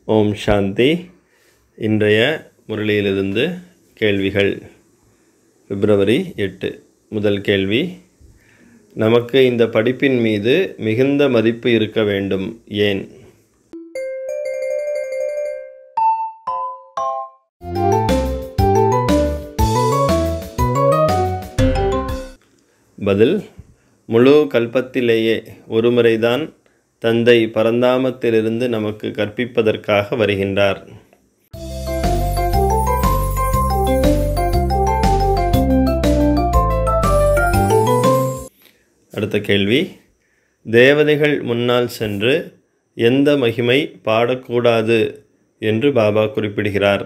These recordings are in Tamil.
ஓம் சாந்தி இன்றைய முரளியிலிருந்து கேள்விகள் பிப்ரவரி எட்டு முதல் கேள்வி நமக்கு இந்த படிப்பின் மீது மிகுந்த மதிப்பு இருக்க வேண்டும் ஏன் பதில் முழு கல்பத்திலேயே ஒருமுறைதான் தந்தை பரந்தாமத்திலிருந்து நமக்கு கற்பிப்பதற்காக வருகின்றார் அடுத்த கேள்வி தேவதைகள் முன்னால் சென்று எந்த மகிமை பாடக்கூடாது என்று பாபா குறிப்பிடுகிறார்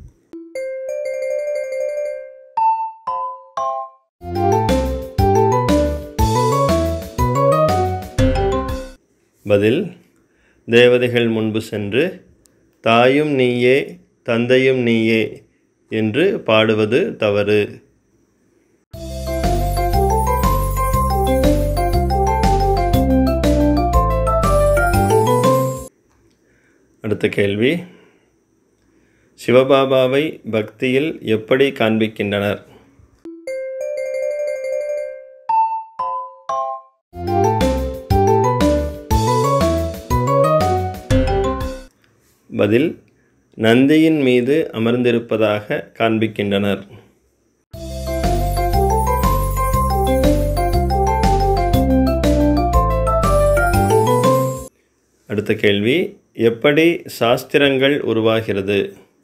பதில் தேவதைகள் முன்பு சென்று தாயும் நீயே தந்தையும் நீயே என்று பாடுவது தவறு அடுத்த கேள்வி சிவபாபாவை பக்தியில் எப்படி காண்பிக்கின்றனர் பதில் நந்தியின் மீது அமர்ந்திருப்பதாக காண்பிக்கின்றனர் அடுத்த கேள்வி எப்படி சாஸ்திரங்கள் உருவாகிறது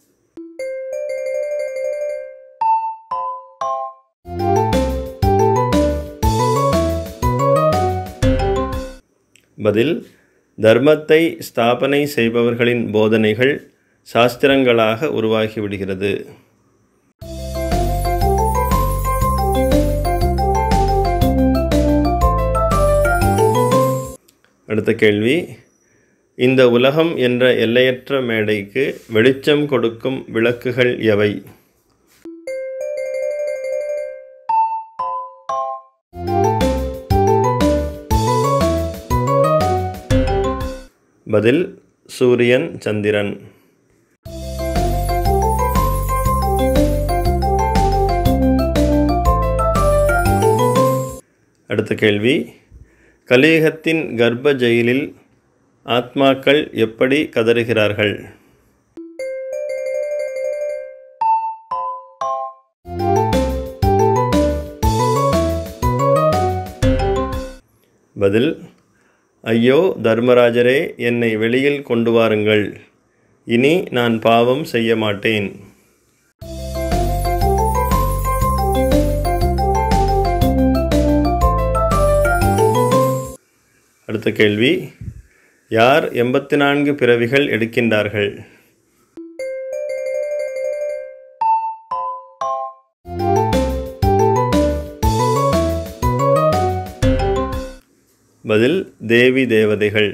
பதில் தர்மத்தை ஸ்தாபனை செய்பவர்களின் போதனைகள் சாஸ்திரங்களாக உருவாகிவிடுகிறது அடுத்த கேள்வி இந்த உலகம் என்ற எல்லையற்ற மேடைக்கு வெளிச்சம் கொடுக்கும் விளக்குகள் எவை பதில் சூரியன் சந்திரன் அடுத்த கேள்வி கலியுகத்தின் கர்ப்ப ஜெயிலில் ஆத்மாக்கள் எப்படி கதறுகிறார்கள் பதில் ஐயோ தர்மராஜரே என்னை வெளியில் கொண்டு வாருங்கள் இனி நான் பாவம் செய்ய மாட்டேன் அடுத்த கேள்வி யார் எண்பத்தி நான்கு பிறவிகள் எடுக்கின்றார்கள் பதில் தேவி தேவதைகள்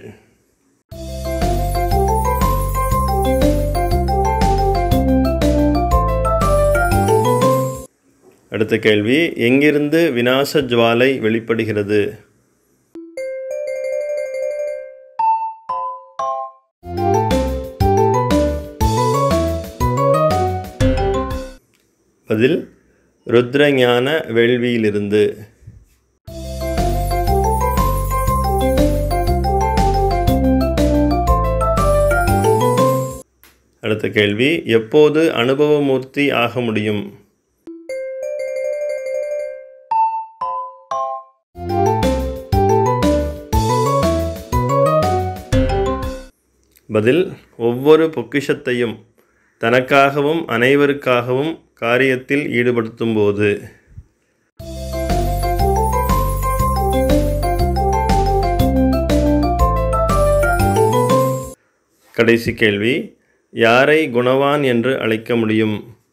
அடுத்த கேள்வி எங்கிருந்து விநாச ஜுவாலை வெளிப்படுகிறது பதில் ருத்ரஞான வேள்வியிலிருந்து அடுத்த கேள்வி எப்போது அனுபவமூர்த்தி ஆக முடியும் பதில் ஒவ்வொரு பொக்கிஷத்தையும் தனக்காகவும் அனைவருக்காகவும் காரியத்தில் ஈடுபடுத்தும் போது கடைசி கேள்வி யாரை குணவான் என்று அழைக்க முடியும்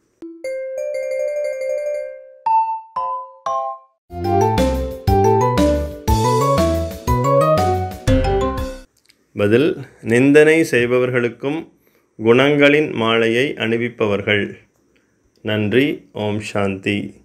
பதில் நிந்தனை செய்பவர்களுக்கும் குணங்களின் மாலையை அணிவிப்பவர்கள் நன்றி ஓம் சாந்தி